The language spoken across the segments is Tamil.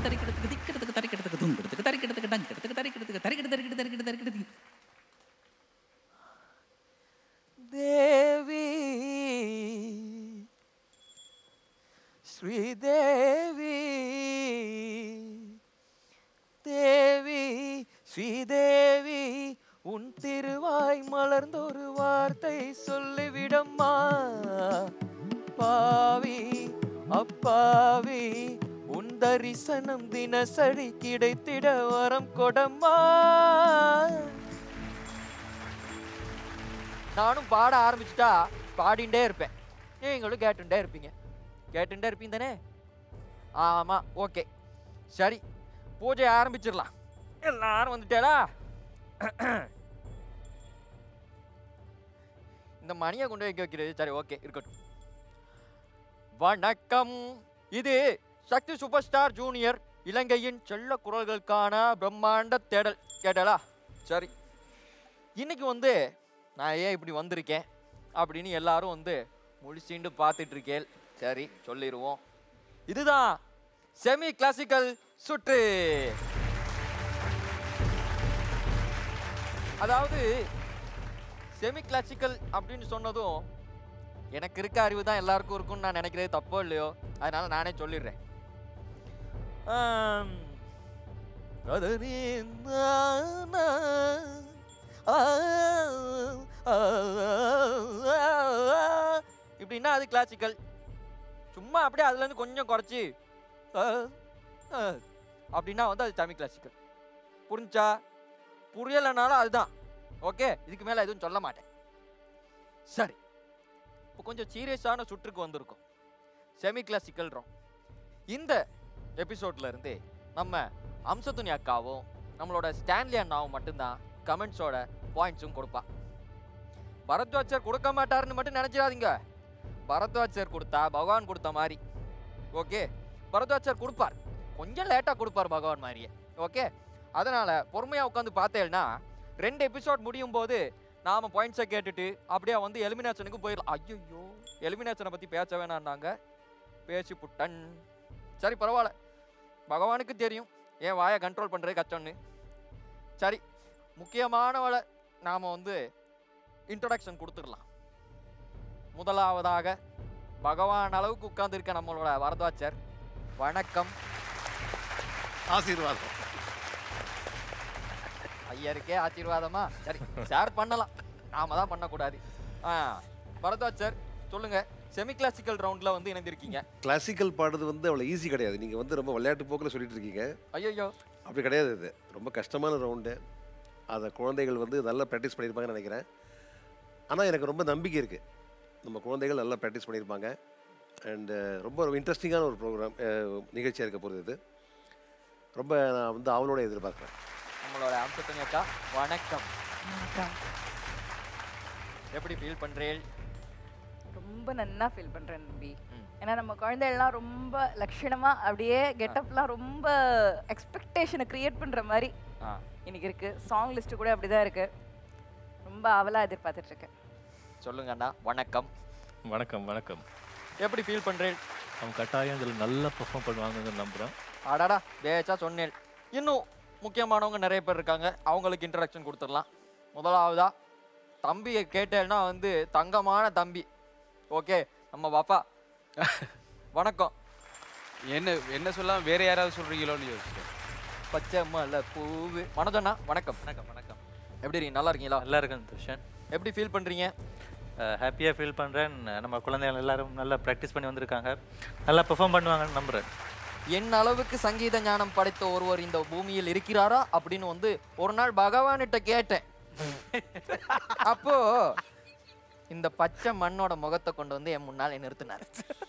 தரிக்கிடத்துக்கு தரிக்கிடத்துக்கு திக்கிடத்துக்கு தரிக்கிடத்துக்கு துங்கிடத்துக்கு தரிக்கிடத்துக்கு டங்கிடத்துக்கு தரிக்கிடத்துக்கு தரிக்கிட தரிக்கிட தரிக்கிட தரிக்கிடத்துக்கு தேவி ஸ்ரீதேவி தேவி ஸ்ரீதேவி உன் திருவாய் மலர்ந்தொரு வார்த்தை சொல்லிவிடம்மா பாவி அப்பாவி உன் தரிசனம் தினசரி கிடைத்திட வரம் கொடம்மா நானும் பாட ஆரம்பிச்சிட்டா பாடிண்டே இருப்பேன் நீங்களும் கேட்டுட்டே இருப்பீங்க கேட்டுட்டே இருப்பீங்க தானே ஆமாம் ஓகே சரி பூஜை ஆரம்பிச்சிடலாம் எல்லாரும் வந்துட்டேடா இந்த மணியை கொண்டு வைக்க வைக்கிறது சரி ஓகே இருக்கட்டும் வணக்கம் இது சக்தி சூப்பர் ஸ்டார் ஜூனியர் இலங்கையின் செல்ல குரல்களுக்கான பிரம்மாண்ட தேடல் கேட்டலா சரி இன்னைக்கு வந்து நான் ஏன் இப்படி வந்திருக்கேன் அப்படின்னு எல்லாரும் வந்து முழிச்சுண்டு பார்த்துட்டு இருக்கேன் சரி சொல்லிடுவோம் இதுதான் செமி கிளாசிக்கல் சுற்று அதாவது செமி கிளாசிக்கல் அப்படின்னு சொன்னதும் எனக்கு இருக்க அறிவு தான் எல்லாருக்கும் இருக்கும்னு நான் நினைக்கிறது தப்போ இல்லையோ அதனால நானே சொல்லிடுறேன் ஆம். கதறி நானா, ஆ, ஆ, ஆ, இப்படின்னா அது கிளாசிக்கல் சும்மா அப்படியே அதுலேருந்து கொஞ்சம் குறைச்சி ஆ, ஆ, அப்படின்னா வந்து அது தமிழ் கிளாசிக்கல் புரிஞ்சா புரியலைனாலும் அதுதான் ஓகே இதுக்கு மேலே எதுவும் சொல்ல மாட்டேன் சரி இப்போ கொஞ்சம் சீரியஸான சுற்றுக்கு வந்திருக்கோம் செமி கிளாசிக்கல்றோம் இந்த எபிசோட்ல இருந்து நம்ம அம்சத்துணி அக்காவும் நம்மளோட ஸ்டான்லி அண்ணாவும் மட்டும்தான் கமெண்ட்ஸோட பாயிண்ட்ஸும் கொடுப்பா பரத்வாஜர் கொடுக்க மாட்டாருன்னு மட்டும் நினைச்சிடாதீங்க பரத்வாஜர் கொடுத்தா பகவான் கொடுத்த மாதிரி ஓகே பரத்வாஜர் கொடுப்பார் கொஞ்சம் லேட்டாக கொடுப்பார் பகவான் மாதிரியே ஓகே அதனால பொறுமையாக உட்காந்து பார்த்தேன்னா ரெண்டு எபிசோட் முடியும் போது நாம பாயிண்ட்ஸை கேட்டுட்டு அப்படியே வந்து எலிமினேஷனுக்கு போயிடலாம் ஐயோ எலிமினேஷனை பற்றி பேச வேணான்னாங்க பேசி புட்டன் சரி பரவாயில்ல பகவானுக்கு தெரியும் ஏன் வாயை கண்ட்ரோல் பண்ணுறது கஷ்டம்னு சரி முக்கியமானவளை நாம் வந்து இன்ட்ரடக்ஷன் கொடுத்துடலாம் முதலாவதாக பகவான் அளவுக்கு உட்கார்ந்திருக்க நம்மளோட வரதாச்சர் வணக்கம் ஆசீர்வாதம் ஐயருக்கே ஆசீர்வாதமா சரி ஷேர் பண்ணலாம் நாம தான் பண்ணக்கூடாது ஆ பரத்வாஜர் சொல்லுங்க செமி கிளாசிக்கல் ரவுண்ட்ல வந்து இணைந்திருக்கீங்க கிளாசிக்கல் பாடுறது வந்து அவ்வளோ ஈஸி கிடையாது நீங்கள் வந்து ரொம்ப விளையாட்டு போக்கில் சொல்லிட்டு இருக்கீங்க ஐயோ அப்படி கிடையாது இது ரொம்ப கஷ்டமான ரவுண்டு அதை குழந்தைகள் வந்து நல்லா ப்ராக்டிஸ் பண்ணியிருப்பாங்கன்னு நினைக்கிறேன் ஆனால் எனக்கு ரொம்ப நம்பிக்கை இருக்குது நம்ம குழந்தைகள் நல்லா ப்ராக்டிஸ் பண்ணியிருப்பாங்க அண்டு ரொம்ப ஒரு இன்ட்ரெஸ்டிங்கான ஒரு ப்ரோக்ராம் நிகழ்ச்சியாக இருக்க போகிறது இது ரொம்ப நான் வந்து அவளோட எதிர்பார்க்குறேன் நம்மளோட அம்சத்தங்க அக்கா வணக்கம் எப்படி ஃபீல் பண்றேன் ரொம்ப நன்னா ஃபீல் பண்றேன் தம்பி ம். ஏன்னா நம்ம குழந்தைகள்லாம் ரொம்ப லட்சணமா அப்படியே கெட்டப்லாம் ரொம்ப எக்ஸ்பெக்டேஷனை கிரியேட் பண்ற மாதிரி ஆ இன்னைக்கு இருக்கு சாங் லிஸ்ட் கூட அப்படிதான் இருக்கு ரொம்ப அவலா எதிர்பார்த்துட்டு இருக்கேன் சொல்லுங்க அண்ணா வணக்கம் வணக்கம் வணக்கம் எப்படி ஃபீல் பண்றேன் அவங்க கட்டாயம் இதில் நல்லா பெர்ஃபார்ம் பண்ணுவாங்கன்னு நம்புகிறேன் அடாடா பேச்சா சொன்னேன் இன்னும் முக்கியமானவங்க நிறைய பேர் இருக்காங்க அவங்களுக்கு இன்ட்ரடக்ஷன் கொடுத்துடலாம் முதலாவதா தம்பியை கேட்டேன்னா வந்து தங்கமான தம்பி ஓகே நம்ம பாப்பா வணக்கம் என்ன என்ன சொல்லாம வேற யாராவது சொல்றீங்களோன்னு யோசிச்சேன் பச்சை மலை பூவு மனோஜண்ணா வணக்கம் வணக்கம் வணக்கம் எப்படி இருக்கீங்க நல்லா இருக்கீங்களா நல்லா இருக்கேன் துஷன் எப்படி ஃபீல் பண்றீங்க ஹாப்பியாக ஃபீல் பண்ணுறேன் நம்ம குழந்தைகள் எல்லாரும் நல்லா ப்ராக்டிஸ் பண்ணி வந்திருக்காங்க நல்லா பெர்ஃபார்ம் பண்ணுவாங்கன்னு நம்புகிறேன் என் அளவுக்கு சங்கீத ஞானம் படைத்த ஒருவர் இந்த பூமியில் இருக்கிறாரா அப்படின்னு வந்து ஒரு நாள் பகவான்கிட்ட கேட்டேன் அப்போ இந்த பச்சை மண்ணோட முகத்தை கொண்டு வந்து என் முன்னால் நிறுத்தினார்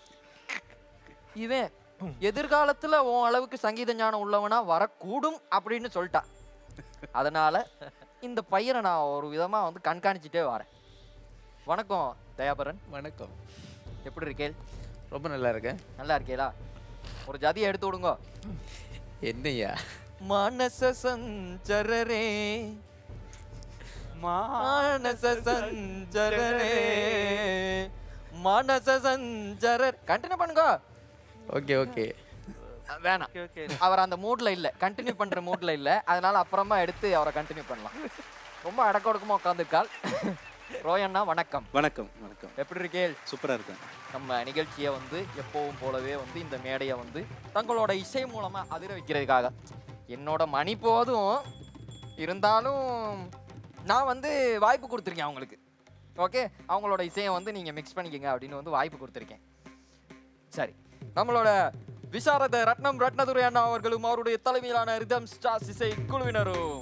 இவன் எதிர்காலத்துல உன் அளவுக்கு சங்கீத ஞானம் உள்ளவனா வரக்கூடும் அப்படின்னு சொல்லிட்டான் அதனால இந்த பையனை நான் ஒரு விதமா வந்து கண்காணிச்சுட்டே வரேன் வணக்கம் தயாபரன் வணக்கம் எப்படி இருக்கேள் ரொம்ப நல்லா இருக்கேன் நல்லா இருக்கேளா ஒரு ஜதியை எடுத்து விடுங்க என்னையா மானச சஞ்சரரே மானச சஞ்சரரே மானச சஞ்சரர் கண்டினியூ பண்ணுங்க ஓகே ஓகே வேணாம் ஓகே ஓகே அவர் அந்த மூட்ல இல்ல கண்டினியூ பண்ற மூட்ல இல்ல அதனால அப்புறமா எடுத்து அவரை கண்டினியூ பண்ணலாம் ரொம்ப அடக்க ஒடுக்கமா உட்காந்துருக்காள் ரோயண்ணா வணக்கம் வணக்கம் வணக்கம் எப்படி இருக்கேள் சூப்பராக இருக்கேன் நம்ம நிகழ்ச்சியை வந்து எப்பவும் போலவே வந்து இந்த மேடையை வந்து தங்களோட இசை மூலமா அதிர வைக்கிறதுக்காக என்னோட மணி போதும் இருந்தாலும் நான் வந்து வாய்ப்பு கொடுத்துருக்கேன் அவங்களுக்கு ஓகே அவங்களோட இசையை வந்து நீங்கள் மிக்ஸ் பண்ணிக்கங்க அப்படின்னு வந்து வாய்ப்பு கொடுத்துருக்கேன் சரி நம்மளோட விசாரத ரத்னம் ரத்னதுரை அண்ணா அவர்களும் அவருடைய தலைமையிலான ரிதம் ஸ்டார்ஸ் இசை குழுவினரும்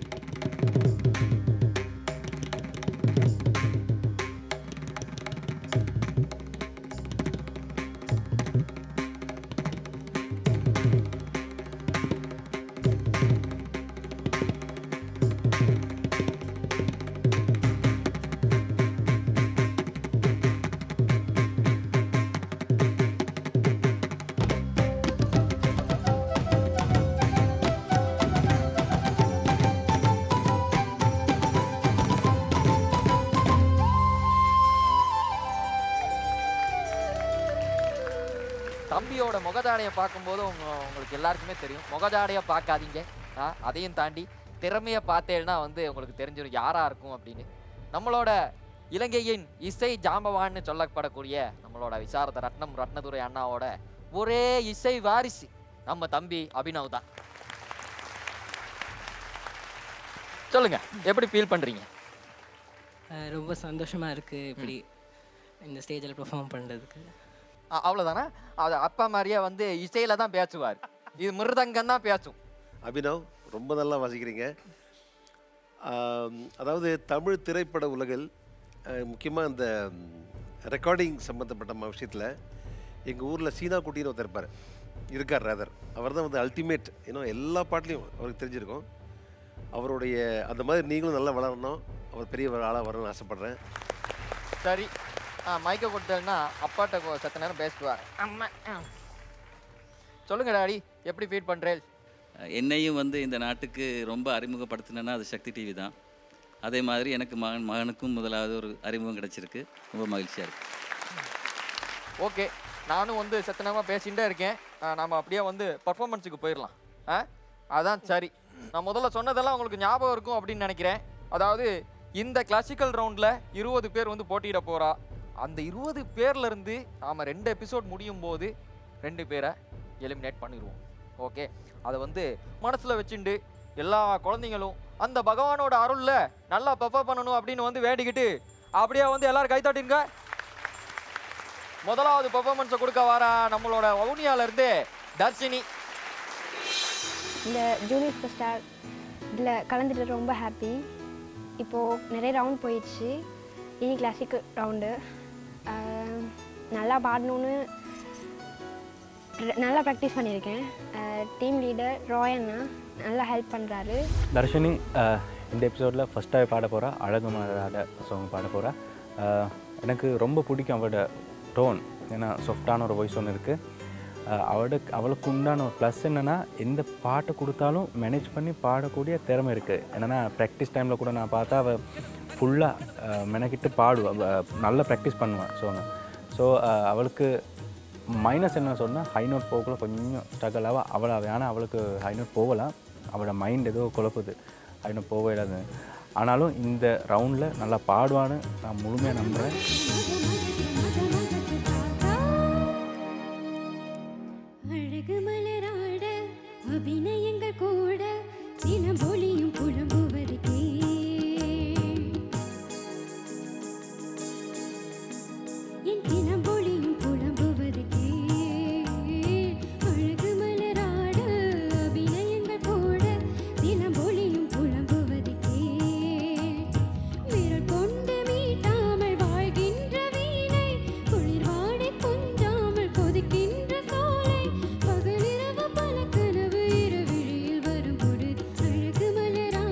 தம்பியோட முகஜாடையை பார்க்கும்போது உங்க உங்களுக்கு எல்லாருக்குமே தெரியும் முகஜாடையை பார்க்காதீங்க ஆ, அதையும் தாண்டி திறமையை பார்த்தேன்னா வந்து உங்களுக்கு தெரிஞ்சிடும் யாரா இருக்கும் அப்படின்னு நம்மளோட இலங்கையின் இசை ஜாம்பவான்னு சொல்லப்படக்கூடிய நம்மளோட விசாரத ரத்னம் ரத்னதுரை அண்ணாவோட ஒரே இசை வாரிசு நம்ம தம்பி அபினவ் தான் சொல்லுங்க எப்படி ஃபீல் பண்றீங்க அஹ் ரொம்ப சந்தோஷமாக இருக்குது இப்படி இந்த ஸ்டேஜில் பெர்ஃபார்ம் பண்ணுறதுக்கு அ- அவ்வளவுதானா அது அப்பா மாதிரியே வந்து இசையில தான் பேசுவார் இது மிருதங்கம் தான் பேசும் அபினவ் ரொம்ப நல்லா வாசிக்கிறீங்க ஆம், அதாவது தமிழ் திரைப்பட உலகில் முக்கியமாக இந்த ரெக்கார்டிங் சம்மந்தப்பட்ட ம- விஷயத்தில் எங்கள் ஊரில் சீனா குட்டின்னு ஒருத்தர் இருப்பார் இருக்கார் ரேதர் அவர் தான் வந்து அல்டிமேட் இன்னும் எல்லா பாட்டுலையும் அவருக்கு தெரிஞ்சிருக்கும் அவருடைய அந்த மாதிரி நீங்களும் நல்லா வளரணும் அவர் பெரிய ஆளாக வரணும்னு ஆசைப்பட்றேன் சரி ஆ மைக்கை கொடுத்தேன்னா அப்பாட்ட கொ- சத்த நேரம் பேசுவார் அம்மா ஆ. சொல்லுங்க டாடி எப்படி ஃபீல் பண்றேன் என்னையும் வந்து இந்த நாட்டுக்கு ரொம்ப அறிமுகப்படுத்தினேன்னா அது சக்தி டிவி தான் அதே மாதிரி எனக்கு மகன் மகனுக்கும் முதலாவது ஒரு அறிமுகம் கிடைச்சிருக்கு ரொம்ப மகிழ்ச்சியாக இருக்குது ஓகே நானும் வந்து சத்த நேரமாக பேசிகிட்டே இருக்கேன் ஆ, நாம அப்படியே வந்து பர்ஃபார்மன்ஸுக்கு போயிடலாம் ஆ அதான் சரி நான் முதல்ல சொன்னதெல்லாம் உங்களுக்கு ஞாபகம் இருக்கும் அப்படின்னு நினைக்கிறேன் அதாவது இந்த கிளாசிக்கல் ரவுண்டில் இருபது பேர் வந்து போட்டியிட போகிறா அந்த இருபது பேர்ல இருந்து நாம ரெண்டு எபிசோட் முடியும் போது ரெண்டு பேரை எலிமினேட் பண்ணிடுவோம் ஓகே அதை வந்து மனசில் வச்சுண்டு எல்லா குழந்தைங்களும் அந்த பகவானோட அருளில் நல்லா பெர்ஃபார்ம் பண்ணணும் அப்படின்னு வந்து வேண்டிக்கிட்டு அப்படியே வந்து எல்லாரும் கைத்தட்டிங்க முதலாவது பெர்ஃபார்மன்ஸை கொடுக்க வர நம்மளோட வவுனியால இருந்து தர்ஷினி இந்த ஜூனியர் சூப்பர் ஸ்டார் இதில் கலந்துட்டு ரொம்ப ஹாப்பி இப்போது நிறைய ரவுண்ட் போயிடுச்சு இனி கிளாசிக் ரவுண்டு நல்லா பாடணுன்னு ப்ர- நல்லா ப்ராக்டிஸ் பண்ணியிருக்கேன் டீம் லீடர் ராயண்ணா நல்லா ஹெல்ப் பண்ணுறாரு தர்ஷினி அஹ், இந்த எபிசோடில் ஃபஸ்ட்டாக பாட போகிறா அழகு மலராத சாங் பாட போகிறா எனக்கு ரொம்ப பிடிக்கும் அவளோட டோன் ஏன்னா சாஃப்டான ஒரு வாய்ஸ் ஒன்று இருக்குது அவளோட அவளுக்கு உண்டான ஒரு ப்ளஸ் என்னென்னா எந்த பாட்டை கொடுத்தாலும் மேனேஜ் பண்ணி பாடக்கூடிய திறமை இருக்குது என்னென்னா ப்ராக்டிஸ் டைமில் கூட நான் பார்த்தா அவள் ஃபுல்லாக மெனக்கிட்டு பாடுவா அவ நல்லா ப்ராக்டிஸ் பண்ணுவாள் ஸோ ஸோ அவளுக்கு மைனஸ் என்ன சொன்னால் ஹை நோட் போகக்குள்ள கொஞ்சம் ஸ்ட்ரகிள் ஆவா அவளை வேணால் அவளுக்கு ஹை நோட் போகலாம் அவளோட மைண்ட் ஏதோ குழப்புது ஹை நோட் போகவே இல்லாது ஆனாலும் இந்த ரவுண்டில் நல்லா பாடுவான்னு நான் முழுமையாக நம்புகிறேன் அழகு மலராட அபிநயங்கள் கூட சிலம்பொலியும் புலம்புவது என் சிலம்பொலியும் புலம்புவது அழகு மலராட அபிநயங்கள் கூட சிலம்பொலியும் புலம்புவது விரல் கொண்டு மீட்டாமல் வாழ்கின்ற வீணை குளிர்வாடை கொஞ்சாமல் கொதிக்கின்ற சோலை பகலிரவு பல கனவு இரவிழியில் வரும் பொழுது அழகு மலரா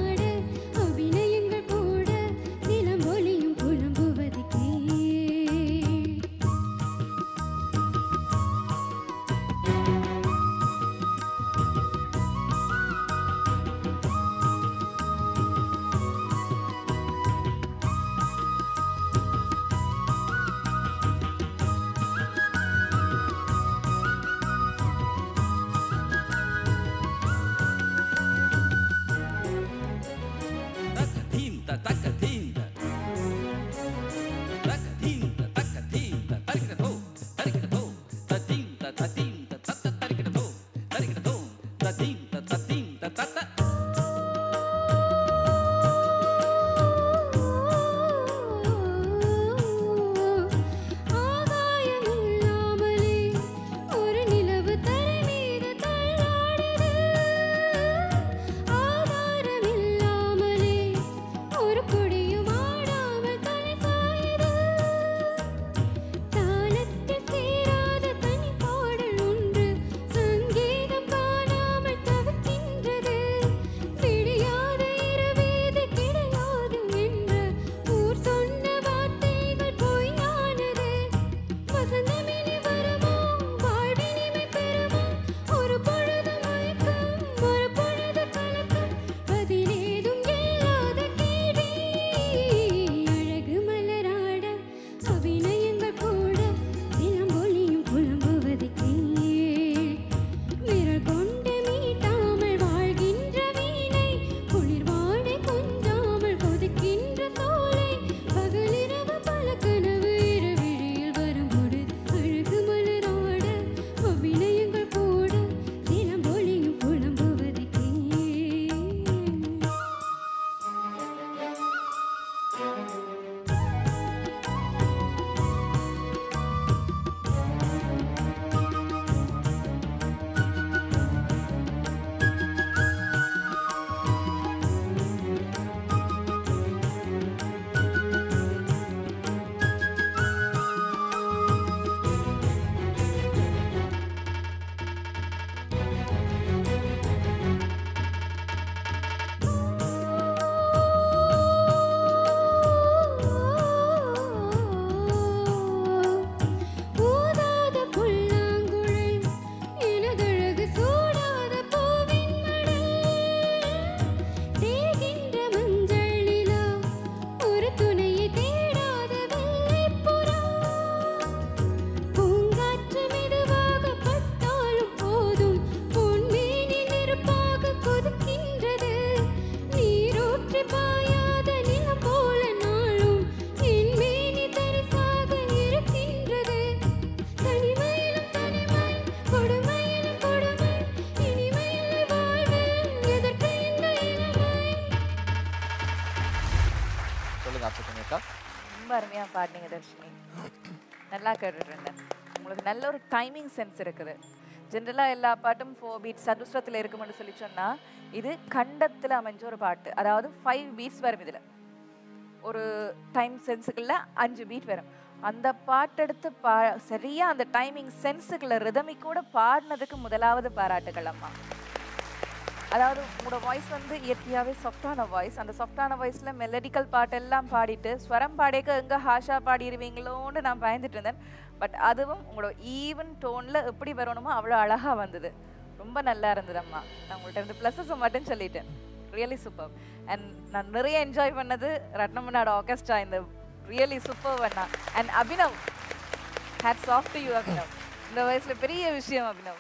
பாடினீங்க தர்ஷினி நல்லா கேட்டுட்டு இருந்தேன் உங்களுக்கு நல்ல ஒரு டைமிங் சென்ஸ் இருக்குது ஜென்ரலாக எல்லா பாட்டும் ஃபோர் பீட் சதுஸ்ரத்தில் இருக்கும்னு சொல்லி சொன்னா இது கண்டத்தில் அமைஞ்ச ஒரு பாட்டு அதாவது ஃபைவ் பீட்ஸ் வரும் இதில் ஒரு டைம் சென்ஸுக்குள்ள அஞ்சு பீட் வரும் அந்த பாட்டெடுத்து பா சரியா அந்த டைமிங் சென்ஸுக்குள்ள ரிதமிக்கூட பாடினதுக்கு முதலாவது பாராட்டுகள் அம்மா அதாவது உங்களோட வாய்ஸ் வந்து இயற்கையாகவே சாஃப்டான வாய்ஸ் அந்த சாஃப்டான வாய்ஸில் மெலடிக்கல் பாட்டெல்லாம் பாடிட்டு ஸ்வரம் பாடேக்க எங்கே ஹாஷா பாடிடுவீங்களோன்னு நான் பயந்துட்டு இருந்தேன் பட் அதுவும் உங்களோட ஈவன் டோனில் எப்படி வரணுமோ அவ்வளோ அழகாக வந்தது ரொம்ப நல்லா இருந்தது அம்மா நான் உங்கள்கிட்ட இருந்து ப்ளஸஸை மட்டும் சொல்லிட்டேன் ரியலி சூப்பர் அண்ட் நான் நிறைய என்ஜாய் பண்ணது ரத்னமனாட ஆர்கெஸ்ட்ரா இந்த ரியலி சூப்பர் அண்ணா and Abhinav hats off to you Abhinav இந்த வயசுல பெரிய விஷயம் அபினவ்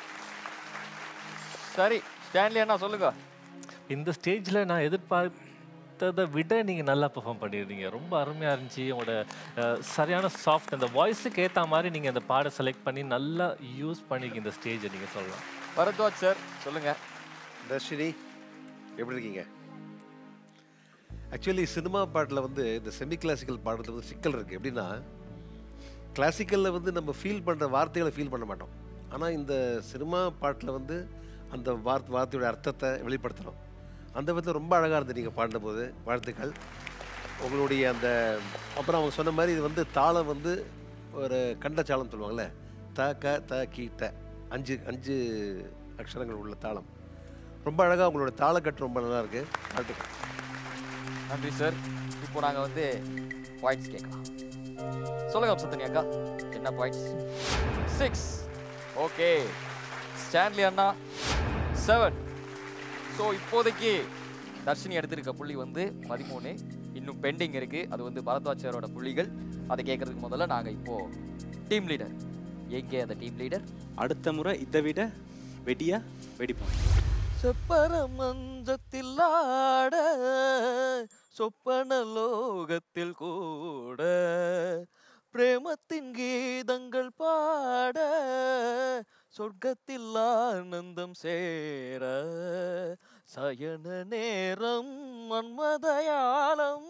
சரி ஸ்டான்லி அண்ணா சொல்லுங்க இந்த ஸ்டேஜில் நான் எதிர்பார்த்ததை விட நீங்கள் நல்லா பெர்ஃபார்ம் பண்ணியிருந்தீங்க ரொம்ப அருமையாக இருந்துச்சு உங்களோட அஹ், சரியான சாஃப்ட் அந்த வாய்ஸுக்கு ஏற்ற மாதிரி நீங்கள் அந்த பாடை செலக்ட் பண்ணி நல்லா யூஸ் பண்ணிருக்கீங்க இந்த ஸ்டேஜை நீங்கள் சொல்லலாம் பரத்வாஜ் சார் சொல்லுங்க தர்ஷினி எப்படி இருக்கீங்க ஆக்சுவலி சினிமா பாட்டில் வந்து இந்த செமி கிளாசிக்கல் பாடத்தில் வந்து சிக்கல் இருக்குது எப்படின்னா கிளாசிக்கலில் வந்து நம்ம ஃபீல் பண்ணுற வார்த்தைகளை ஃபீல் பண்ண மாட்டோம் ஆனால் இந்த சினிமா பாட்டில் வந்து அந்த வார்த்தை வார்த்தையோட அர்த்தத்தை வெளிப்படுத்துகிறோம் அந்த விதத்தில் ரொம்ப அழகாக இருந்தது நீங்கள் பாடினபோது வாழ்த்துக்கள் உங்களுடைய அந்த அப்புறம் அவங்க சொன்ன மாதிரி இது வந்து தாளம் வந்து ஒரு கண்டச்சாலம் சொல்லுவாங்கள்ல த க த கி த அஞ்சு அஞ்சு அக்ஷரங்கள் உள்ள தாளம் ரொம்ப அழகாக உங்களோட தாளக்கட்டு ரொம்ப நல்லா இருக்கு வாழ்த்துக்கள் நன்றி சார் இப்போ நாங்கள் வந்து பாயிண்ட்ஸ் கேட்கலாம் சொல்லுங்க சத்தனி அக்கா என்ன பாயிண்ட்ஸ் சிக்ஸ் ஓகே ஸ்டான்லி அண்ணா செவன் ஸோ இப்போதைக்கு தர்ஷினி எடுத்திருக்க புள்ளி வந்து பதிமூணு இன்னும் பெண்டிங் இருக்கு அது வந்து பரத்வாஜ் சாரோட புள்ளிகள் அதை கேட்கறதுக்கு முதல்ல நாங்கள் இப்போ டீம் லீடர் எங்கே அந்த டீம் லீடர் அடுத்த முறை இதை விட வெடியா வெடிப்போம் செப்பர மஞ்சத்தில் ஆட சொப்பன லோகத்தில் கூட பிரேமத்தின் கீதங்கள் பாட சொர்க்கத்தில் ஆனந்தம் சேர சயன நேரம் மன்மதயாலம்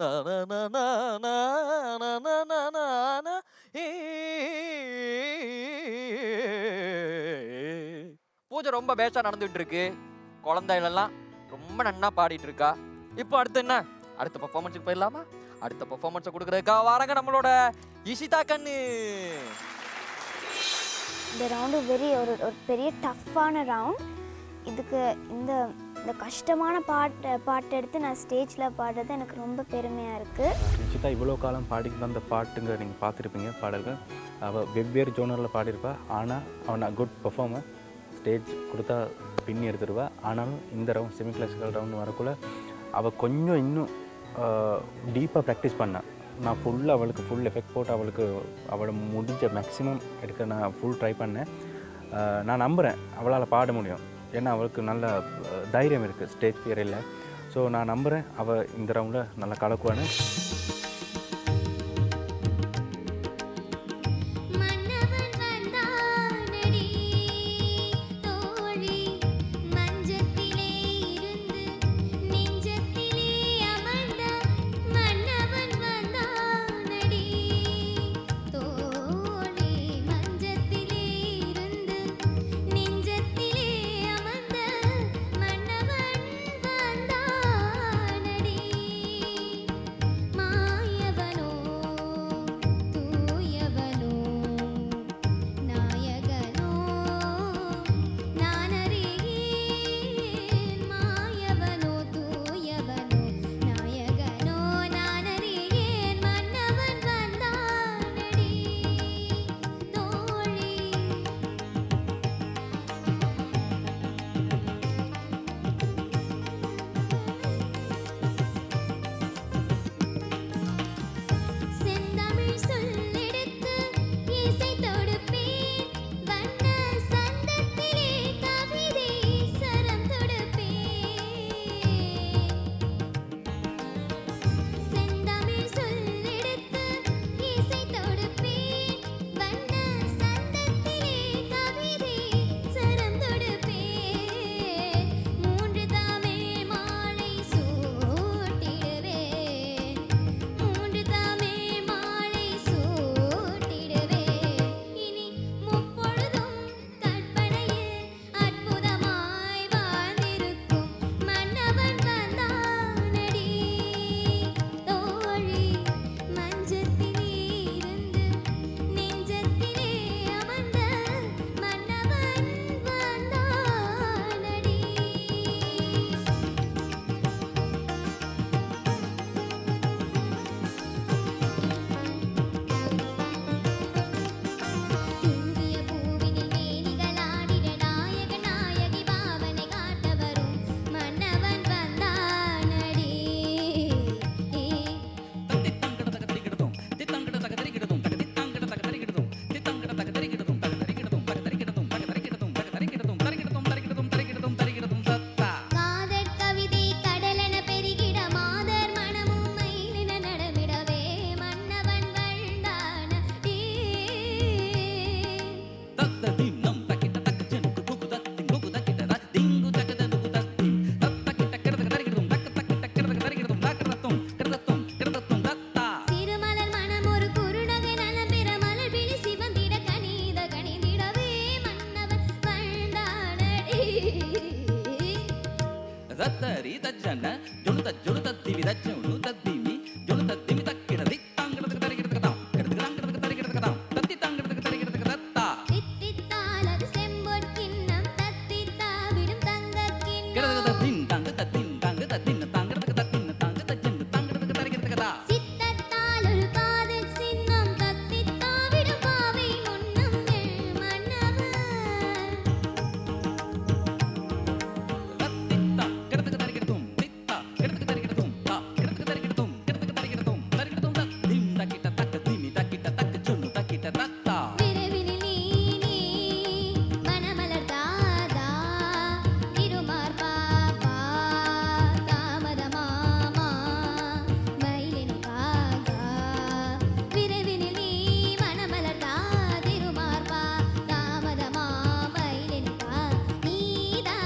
பூஜை ரொம்ப பேஷா நடந்துட்டு இருக்கு குழந்தைகள் எல்லாம் ரொம்ப நன்னா பாடிட்டு இருக்கா இப்போ அடுத்து என்ன அடுத்த பர்ஃபார்மன்ஸுக்கு போயிடலாமா அடுத்த பர்ஃபார்மன்ஸை கொடுக்குறதுக்கா வாரங்க நம்மளோட இஷிதா கண்ணு இந்த ரவுண்டு வெரி ஒரு ஒரு பெரிய டஃப்பான ரவுண்ட் இதுக்கு இந்த இந்த கஷ்டமான பாட்டு பாட்டு எடுத்து நான் ஸ்டேஜில் பாடுறது எனக்கு ரொம்ப பெருமையாக இருக்குது நிஷிதா இவ்வளோ காலம் பாடிட்டு வந்த பாட்டுங்க நீங்கள் பார்த்துருப்பீங்க பாடல்கள் அவள் வெவ்வேறு ஜோனரில் பாடியிருப்பா ஆனால் அவனை குட் பெர்ஃபார்மர் ஸ்டேஜ் கொடுத்தா பின்னி எடுத்துருவா ஆனாலும் இந்த ரவுண்ட் செமி கிளாசிக்கல் ரவுண்டு வரக்குள்ள அவள் கொஞ்சம் இன்னும் டீப்பாக ப்ராக்டிஸ் பண்ணா நான் ஃபுல்லாக அவளுக்கு ஃபுல் எஃபெக்ட் போட்டு அவளுக்கு அவளை முடிஞ்ச மேக்ஸிமம் எடுக்க நான் ஃபுல் ட்ரை பண்ணேன் ஆஹ் நான் நம்புகிறேன் அவளால் பாட முடியும் ஏன்னா அவளுக்கு நல்ல அஹ், தைரியம் இருக்குது ஸ்டேஜ் ஃபியரில் ஸோ நான் நம்புகிறேன் அவள் இந்த ரவுண்டில் நல்லா கலக்குவான்னு மன்னவன் வந்தானடி தோழி மஞ்சத்திலே இருந்து நெஞ்சத்திலே அமர்ந்த மன்னவன் வந்தானடி தோழி மஞ்சத்திலே இருந்து நெஞ்சத்திலே அமர்ந்த மன்னவன் வந்தானடி மா சிறுமலர் மனம் ஒரு குறுநகை நலம் பெற மலர் விழி சிவந்திட கனித கனிந்திடவே மன்னவன் வாழ்ந்தானடி தத்தரி தஜ்ஜன ஜொலுத ஜொலுத திவி தஜ்ஜனு தத்திமி ஜொலுத திமி தக்கிடதி தாங்கிறதுக்கு தரிக்கிறதுக்கு தாம் கிடதுக்கு தாங்கிறதுக்கு தரிக்கிறதுக்கு தாம் தத்தி தாங்கிறதுக்கு தரிக்கிறதுக்கு தத்தா தித்தித்தால் அது செம்பொற்கிண்ணம் தத்தித்தாவிடும் தங்கக்கிண்ணம் கிடதுக்கு தத்தின் தாங்கு தத்தின் தாங்கு தத்தின் தாங்கிறதுக்கு தத்தின் தாங்கு தஜ்ஜன் தாங்கிறதுக்கு தரிக்கிறதுக்கு தா சித்தத்தால் ஒரு காதல் சின்னம் தத்தித்தாவிடும் பாவை முன்னம் மன்னவன் கிடதுக்கு தரிக்கிறதும் தித்தா கிடதுக்கு தரிக்கிறதும் தா கிடதுக்கு தரிக்கிறதும் கிடதுக்கு தரிக்கிறதும் தரிக்கிறதும் தத் திம் தக்கிட்ட தக்க திமி தக்கிட்ட தக்க சொன்னு தக்கிட்ட தத்தா விரைவினில் நீ நீ மனமலர் தாதா திருமார் பாப்பா தாமத மாமா மயிலின் காகா விரைவினில் நீ மனமலர் தா திருமார் பா தாமத மாமயிலின் கா நீதா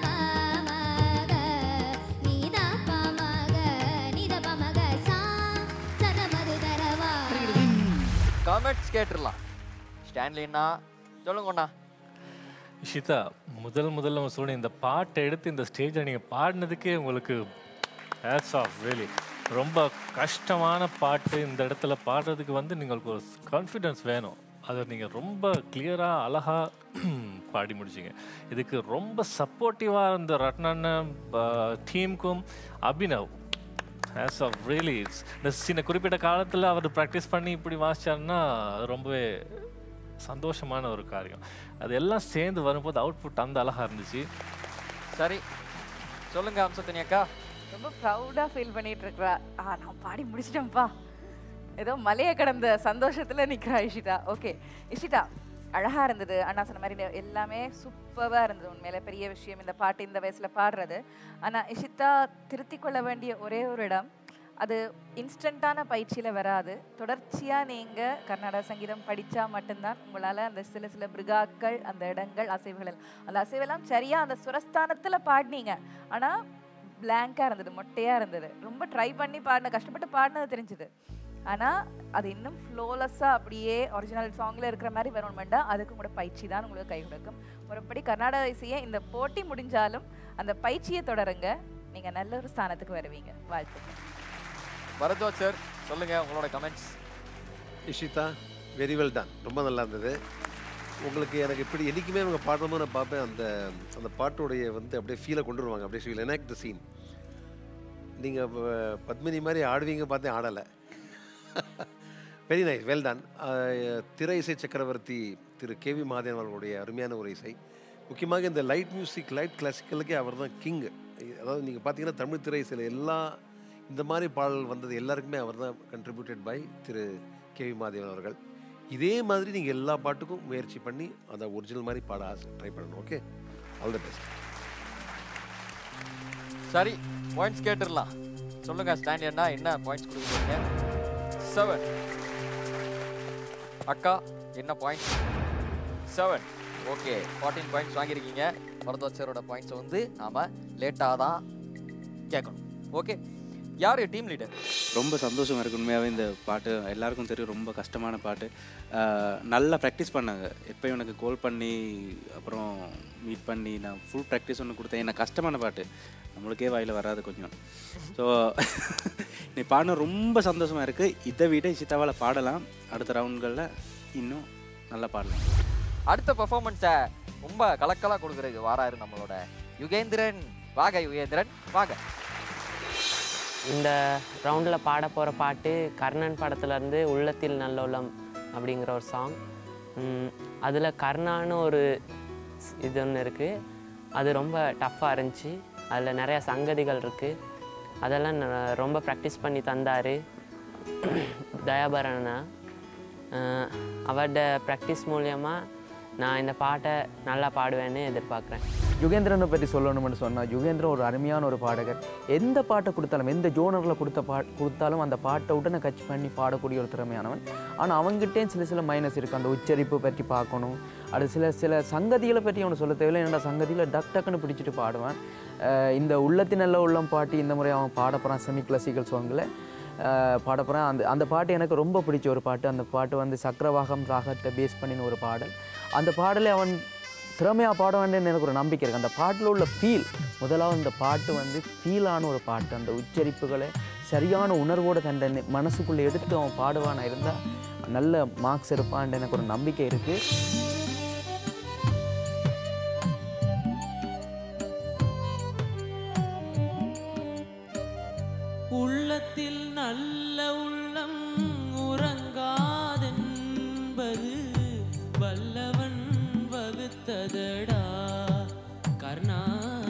பாமக நீதா பாமக நீத பாமக சா சதமது தரவா காமெண்ட்ஸ் கேட்டுடலாம் ஸ்டான்லின்னா சொல்லுங்கண்ணா இஷிதா முதல் முதல்ல உங்க சொல்லுங்க இந்த பாட்டை எடுத்து இந்த ஸ்டேஜில் நீங்கள் பாடினதுக்கே உங்களுக்கு ஹேட்ஸ் ஆஃப் really ரொம்ப கஷ்டமான பாட்டு இந்த இடத்துல பாடுறதுக்கு வந்து നിങ്ങൾക്ക് ஒரு கான்ஃபிடென்ஸ் வேணும் அதை நீங்கள் ரொம்ப கிளியராக அழகாக பாடி முடிச்சிங்க இதுக்கு ரொம்ப சப்போர்ட்டிவாக இருந்த ரத்னண்ண டீமுக்கும் அபினவ் ஹேஸ் ஆஃப் ரியலி இந்த சின்ன குறிப்பிட்ட காலத்தில் அவர் ப்ராக்டிஸ் பண்ணி இப்படி வாசிச்சாருன்னா அது ரொம்பவே சந்தோஷமான ஒரு காரியம் அது எல்லாம் சேர்ந்து வரும்போது அவுட்புட் அந்த அழகாக இருந்துச்சு சரி சொல்லுங்க அம்சத்தினி அக்கா ரொம்ப ப்ரௌடாக ஃபீல் பண்ணிட்டு இருக்கிறா ஆ நான் பாடி முடிச்சிட்டேன்ப்பா ஏதோ மலையை கடந்த சந்தோஷத்துல நிக்கிறா இஷிதா ஓகே இஷிதா அழகா இருந்தது அண்ணா சொன்ன மாதிரி இந்த எல்லாமே சூப்பராக இருந்தது உண்மையில பெரிய விஷயம் இந்த பாட்டு இந்த வயசுல பாடுறது ஆனா இஷிதா திருத்திக் கொள்ள வேண்டிய ஒரே ஒரு இடம் அது இன்ஸ்டண்ட்டான பயிற்சியில வராது தொடர்ச்சியா நீங்க கர்நாடக சங்கீதம் படிச்சா மட்டும்தான் உங்களால அந்த சில சில பிருகாக்கள் அந்த இடங்கள் அசைவுகள் எல்லாம். அந்த அசைவெல்லாம் சரியா அந்த சுரஸ்தானத்துல பாடினீங்க ஆனா பிளாங்கா இருந்தது மொட்டையா இருந்தது ரொம்ப ட்ரை பண்ணி பாடின கஷ்டப்பட்டு பாடினது தெரிஞ்சுது ஆனா அது இன்னும் ஃப்ளோலெஸ்ஸாக அப்படியே ஒரிஜினல் சாங்ல இருக்கிற மாதிரி வரணுமெண்டா அதுக்கு கூட பயிற்சி தான் உங்களுக்கு கை கொடுக்கும் ஒருபடி கர்நாடக இசையை இந்த போட்டி முடிஞ்சாலும் அந்த பயிற்சியை தொடருங்க நீங்க நல்ல ஒரு ஸ்தானத்துக்கு வருவீங்க வாழ்த்துக்கள் பரத்வாஜ் சார் சொல்லுங்க உங்களோட comments Ishita very well done ரொம்ப நல்லா இருந்தது உங்களுக்கு எனக்கு இப்படி என்றைக்குமே அவங்க பாடும்போது நான் பார்ப்பேன் அந்த அந்த பாட்டுடைய வந்து அப்படியே ஃபீலை கொண்டு வருவாங்க அப்படியே ஃபீல் எனக்கு த சீன் நீங்கள் பத்மினி மாதிரி ஆடுவீங்க பார்த்தேன் ஆடலை வெரி நைஸ் வெல் டன் திரை இசை சக்கரவர்த்தி திரு கே வி மாதேவன் அவர்களுடைய அருமையான ஒரு இசை முக்கியமாக இந்த லைட் மியூசிக் லைட் கிளாசிக்கலுக்கே அவர் தான் கிங் அதாவது நீங்கள் பார்த்தீங்கன்னா தமிழ் திரை இசையில் எல்லா இந்த மாதிரி பாடல் வந்தது எல்லாருக்குமே அவர் தான் contributed by Thiru K V Mahadevan அவர்கள் இதே மாதிரி நீங்கள் எல்லா பாட்டுக்கும் முயற்சி பண்ணி அந்த ஒரிஜினல் மாதிரி பாட ஆசை ட்ரை பண்ணணும் ஓகே ஆல் தி பெஸ்ட் சரி பாயிண்ட்ஸ் கேட்டுடலாம் சொல்லுங்க ஸ்டாண்டியர்னா என்ன பாயிண்ட்ஸ் கொடுக்குறீங்க செவன் அக்கா என்ன points seven okay fourteen points வாங்கியிருக்கீங்க பரத்வாஜ் சாரோட பாயிண்ட்ஸை வந்து நாம லேட்டாக தான் கேட்கணும் ஓகே யார் டீம் லீடர் ரொம்ப சந்தோஷமாக இருக்கு உண்மையாகவே இந்த பாட்டு எல்லாருக்கும் தெரியும் ரொம்ப கஷ்டமான பாட்டு ஆஹ் நல்லா ப்ராக்டிஸ் பண்ணாங்க எப்பயும் எனக்கு கால் பண்ணி அப்புறம் மீட் பண்ணி நான் ஃபுல் ப்ராக்டிஸ் ஒன்று கொடுத்தேன் எனக்கு கஷ்டமான பாட்டு நம்மளுக்கே வாயில் வராது கொஞ்சம் ஸோ நீ பாடின ரொம்ப சந்தோஷமாக இருக்குது இதை விட சித்தாவால் பாடலாம் அடுத்த ரவுண்ட்களில் இன்னும் நல்லா பாடலாம் அடுத்த பெர்ஃபார்மன்ஸை ரொம்ப கலக்கலாக கொடுக்குறது வாராரு நம்மளோட யுகேந்திரன் வாங்க யுகேந்திரன் வாங்க இந்த ரவுண்டில் பாட போகிற பாட்டு கர்ணன் படத்துலேருந்து உள்ளத்தில் நல்லுள்ளம் அப்படிங்கிற ஒரு சாங் அதில் கர்ணான்னு ஒரு ஸ்- இது ஒன்று இருக்குது அது ரொம்ப டஃப்பாக இருந்துச்சு அதில் நிறையா சங்கதிகள் இருக்குது அதெல்லாம் நான் ரொம்ப ப்ராக்டிஸ் பண்ணி தந்தார் தயாபரனா அஹ் அவரோட ப்ராக்டிஸ் மூலியமாக நான் இந்த பாட்டை நல்லா பாடுவேன்னு எதிர்பார்க்குறேன் யுகேந்திரனை பற்றி சொல்லணும்னு சொன்னால் யுகேந்திரன் ஒரு அருமையான ஒரு பாடகர் எந்த பாட்டை கொடுத்தாலும் எந்த ஜோனரில் கொடுத்த பா கொடுத்தாலும் அந்த பாட்டை உடனே கட்ச் பண்ணி பாடக்கூடிய ஒரு திறமையானவன் ஆனால் அவங்ககிட்டே சில சில மைனஸ் இருக்குது அந்த உச்சரிப்பு பற்றி பார்க்கணும் அது சில சில சங்கதிகளை பற்றி அவனை சொல்ல தேவையில்லை என்னடா சங்கதியில் டக் டக்குன்னு பிடிச்சிட்டு பாடுவான் அஹ் இந்த உள்ளத்தின் நல்ல உள்ளம் பாட்டு இந்த முறை அவன் பாடப்போகிறான் செமி கிளாசிக்கல் சாங்கில் பாடப்போகிறேன் அந்த அந்த பாட்டு எனக்கு ரொம்ப பிடிச்ச ஒரு பாட்டு அந்த பாட்டு வந்து சக்கரவாகம் ராகத்தை பேஸ் பண்ணின ஒரு பாடல் அந்த பாடலை அவன் திறமையாக பாட வேண்டியன்னு எனக்கு ஒரு நம்பிக்கை இருக்குது அந்த பாட்டில் உள்ள ஃபீல் முதலாவது அந்த பாட்டு வந்து ஃபீலான ஒரு பாட்டு அந்த உச்சரிப்புகளை சரியான உணர்வோடு தன் மனசுக்குள்ளே எடுத்து அவன் பாடுவானா இருந்தால் நல்ல மார்க்ஸ் இருப்பான்னு எனக்கு ஒரு நம்பிக்கை இருக்குது உள்ளத்தில் நல்ல உள்ளம் உறங்காதென்பது வல்லவன் வகுத்ததடா கர்ணா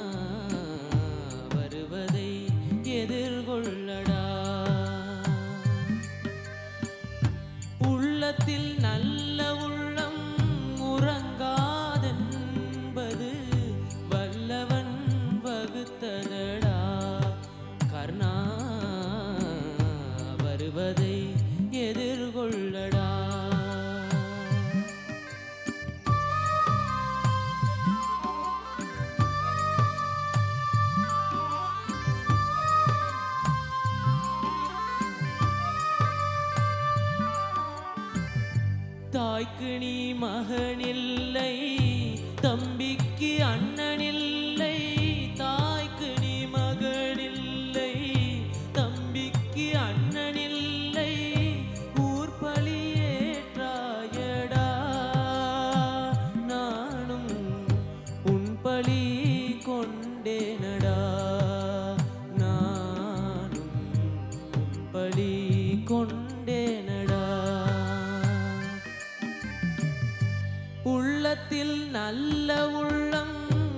வருவதை எதிர்கொள்ளடா உள்ளத்தில் நல்ல உள்ளம் உறங்காதென்பது வல்லவன் வகுத்ததடா கர்ணா வருவதை எதிர்கொள்ளடா தாய்க்கு நீ மகனில்லை தம்பிக்கு அண்ணனில்லை தாய்க்கு நீ மகனில்லை தம்பிக்கு அண்ணனில்லை ஊர் பழியேற்றாயடா நானும் உன் பழி கொண்டேனடா நானும் உன் பழி கொண்டேனடா உள்ளத்தில் நல்ல உள்ளம்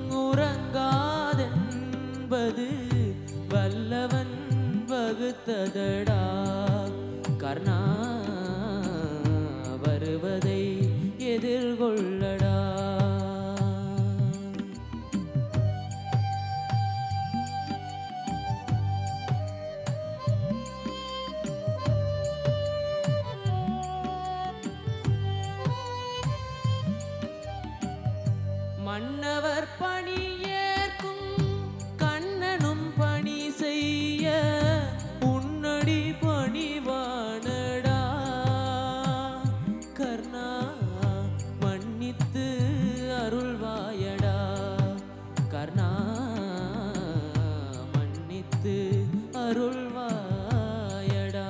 உறங்காதென்பது வல்லவன் வகுத்ததடா கர்ணா வருவதை எதிர்கொள்ளடா மன்னவர் பணி ஏற்கும் கண்ணனும் பணி செய்ய உன்னடி பணிவானடா கர்ணா மன்னித்து அருள்வாயடா கர்ணா மன்னித்து அருள்வாயடா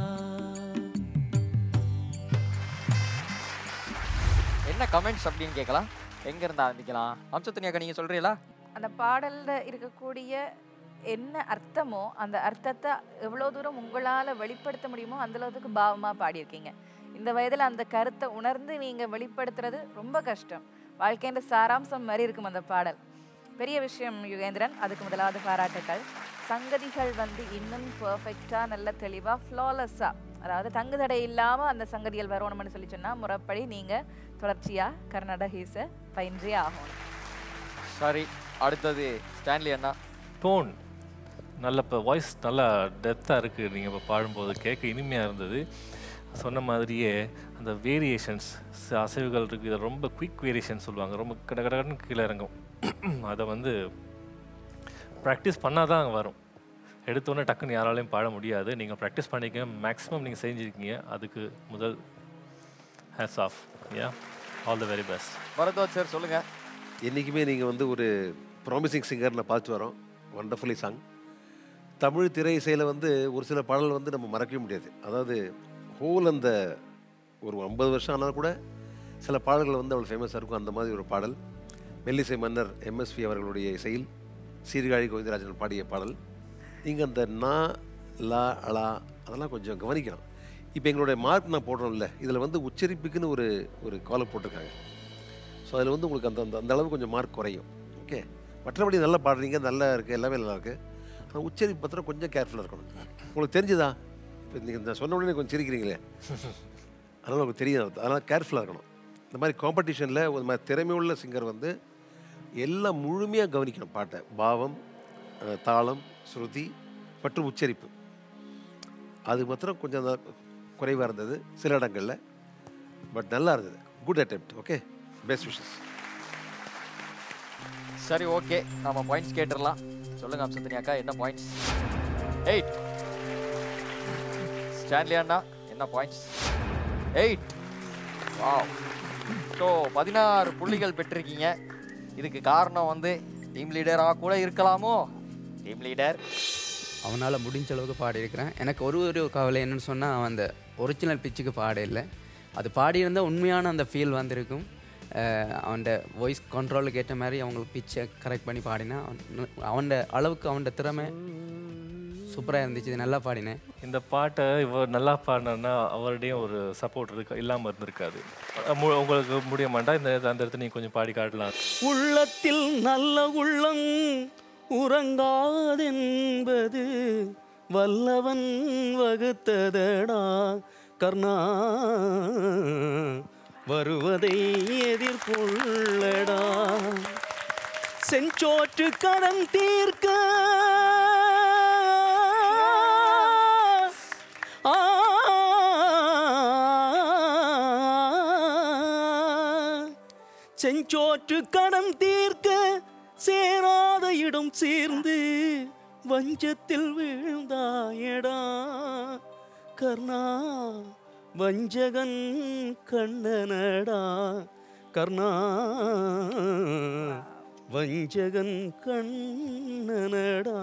என்ன கமெண்ட்ஸ் அப்படின்னு கேட்கலாம் எங்க இருந்து ஆரம்பிக்கலாம் அம்சத்துனியாக்கா நீங்க சொல்றீங்களா அந்த பாடல்ல இருக்கக்கூடிய என்ன அர்த்தமோ அந்த அர்த்தத்தை எவ்வளோ தூரம் உங்களால் வெளிப்படுத்த முடியுமோ அந்த அளவுக்கு பாவமாக பாடியிருக்கீங்க இந்த வயதில் அந்த கருத்தை உணர்ந்து நீங்கள் வெளிப்படுத்துறது ரொம்ப கஷ்டம் வாழ்க்கைன்ற சாராம்சம் மாதிரி இருக்கும் அந்த பாடல் பெரிய விஷயம் யுகேந்திரன் அதுக்கு முதலாவது பாராட்டுக்கள் சங்கதிகள் வந்து இன்னும் பர்ஃபெக்டாக நல்ல தெளிவாக ஃப்ளாலெஸ்ஸாக அதாவது தங்கு தடை இல்லாமல் அந்த சங்கதிகள் வரணும்னு சொல்லி சொன்னால் முறைப்படி நீங்கள் தொடர்ச்சியாக கர்நாடக ஹீஸை பயின்றே ஆகணும் சரி அடுத்தது ஸ்டான்லி அண்ணா டோன் நல்ல இப்போ வாய்ஸ் நல்லா டெப்த்தாக இருக்குது நீங்கள் இப்போ பாடும்போது கேட்க இனிமையாக இருந்தது சொன்ன மாதிரியே அந்த வேரியேஷன்ஸ் அசைவுகள் இருக்குது இதை ரொம்ப குயிக் வேரியேஷன் சொல்லுவாங்க ரொம்ப கட கடன்னு கீழே இறங்கும் அதை வந்து ப்ராக்டிஸ் பண்ணால் தான் வரும் எடுத்தோன்னே டக்குன்னு யாராலையும் பாட முடியாது நீங்கள் ப்ராக்டிஸ் பண்ணிக்க மேக்ஸிமம் நீங்கள் செஞ்சுருக்கீங்க அதுக்கு முதல் hats off yeah all the very best Bharadwaj sir சொல்லுங்க என்றைக்குமே நீங்கள் வந்து ஒரு ப்ராமிசிங் சிங்கர்னு பார்த்து வரோம் வண்டர்ஃபுல்லி சாங் தமிழ் திரை இசையில் வந்து ஒரு சில பாடல் வந்து நம்ம மறக்கவே முடியாது அதாவது ஹோல் அந்த ஒரு ஐம்பது வருஷம் ஆனாலும் கூட சில பாடல்கள் வந்து அவ்வளோ ஃபேமஸாக இருக்கும் அந்த மாதிரி ஒரு பாடல் மெல்லிசை மன்னர் எம்எஸ்வி அவர்களுடைய இசையில் சீர்காழி கோவிந்தராஜன் பாடிய பாடல் நீங்கள் அந்த நா லா அலா அதெல்லாம் கொஞ்சம் கவனிக்கணும் இப்போ எங்களுடைய மார்க் நான் போடுறோம்ல இதில் வந்து உச்சரிப்புக்குன்னு ஒரு ஒரு காலை போட்டிருக்காங்க ஸோ அதில் வந்து உங்களுக்கு அந்த அந்த அந்த அளவு கொஞ்சம் மார்க் குறையும் ஓகே மற்றபடி நல்லா பாடுறீங்க நல்லா இருக்குது எல்லாமே நல்லா இருக்குது ஆனால் உச்சரிப்பு பத்திரம் கொஞ்சம் கேர்ஃபுல்லாக இருக்கணும் உங்களுக்கு தெரிஞ்சுதா இப்போ நீங்கள் இந்த சொன்ன உடனே கொஞ்சம் சிரிக்கிறீங்களே அதனால் உங்களுக்கு தெரியும் அதனால் கேர்ஃபுல்லாக இருக்கணும் இந்த மாதிரி காம்படிஷனில் ஒரு மாதிரி திறமை உள்ள சிங்கர் வந்து எல்லாம் முழுமையாக கவனிக்கணும் பாட்டை பாவம் அஹ், தாளம் ஸ்ருதி மற்றும் உச்சரிப்பு அது மாத்திரம் கொஞ்சம் குறைவாக இருந்தது சில இடங்களில் பட் நல்லா இருந்தது good attempt okay best wishes சரி ஓகே நம்ம பாயிண்ட்ஸ் கேட்டுடலாம் சொல்லுங்க அம்சத்தினி அக்கா என்ன பாயிண்ட்ஸ் எயிட் ஸ்டான்லி அண்ணா என்ன பாயிண்ட்ஸ் எயிட் வாவ் ஸோ பதினாறு புள்ளிகள் பெற்றிருக்கீங்க இதுக்கு காரணம் வந்து டீம் லீடராக கூட இருக்கலாமோ டீம் லீடர் அவனால் முடிஞ்ச அளவுக்கு பாடியிருக்கிறேன் எனக்கு ஒரு ஒரு கவலை என்னன்னு சொன்னால் அவன் அந்த ஒரிஜினல் பிச்சுக்கு பாட இல்லை அது பாடியிருந்தால் உண்மையான அந்த ஃபீல் வந்திருக்கும் அவன் வாய்ஸ் கண்ட்ரோலுக்கு ஏற்ற மாதிரி அவங்களுக்கு பிச்சை கரெக்ட் பண்ணி பாடினா அவன் அளவுக்கு அவன் திறமை சூப்பராக இருந்துச்சு இது நல்லா பாடினேன் இந்த பாட்டை இவர் நல்லா பாடினா அவருடையும் ஒரு சப்போர்ட் இருக்கு இல்லாமல் இருந்திருக்காது அஹ் மு- உங்களுக்கு முடிய மாட்டா இந்த அந்த இடத்துல நீங்கள் கொஞ்சம் பாடி காட்டலாம் உள்ளத்தில் நல்ல உள்ளம் உறங்காதென்பது வல்லவன் வகுத்ததடா கர்ணா வருவதை எதிர்கொள்ளடா செஞ்சோற்று கடன் தீர்க்க ஆ செஞ்சோற்று கடன் தீர்க்க சேராத இடம் சேர்ந்து வஞ்சத்தில் வீழ்ந்தாயடா கர்ணா வஞ்சகன் கண்ணனடா கர்ணா வஞ்சகன் கண்ணனடா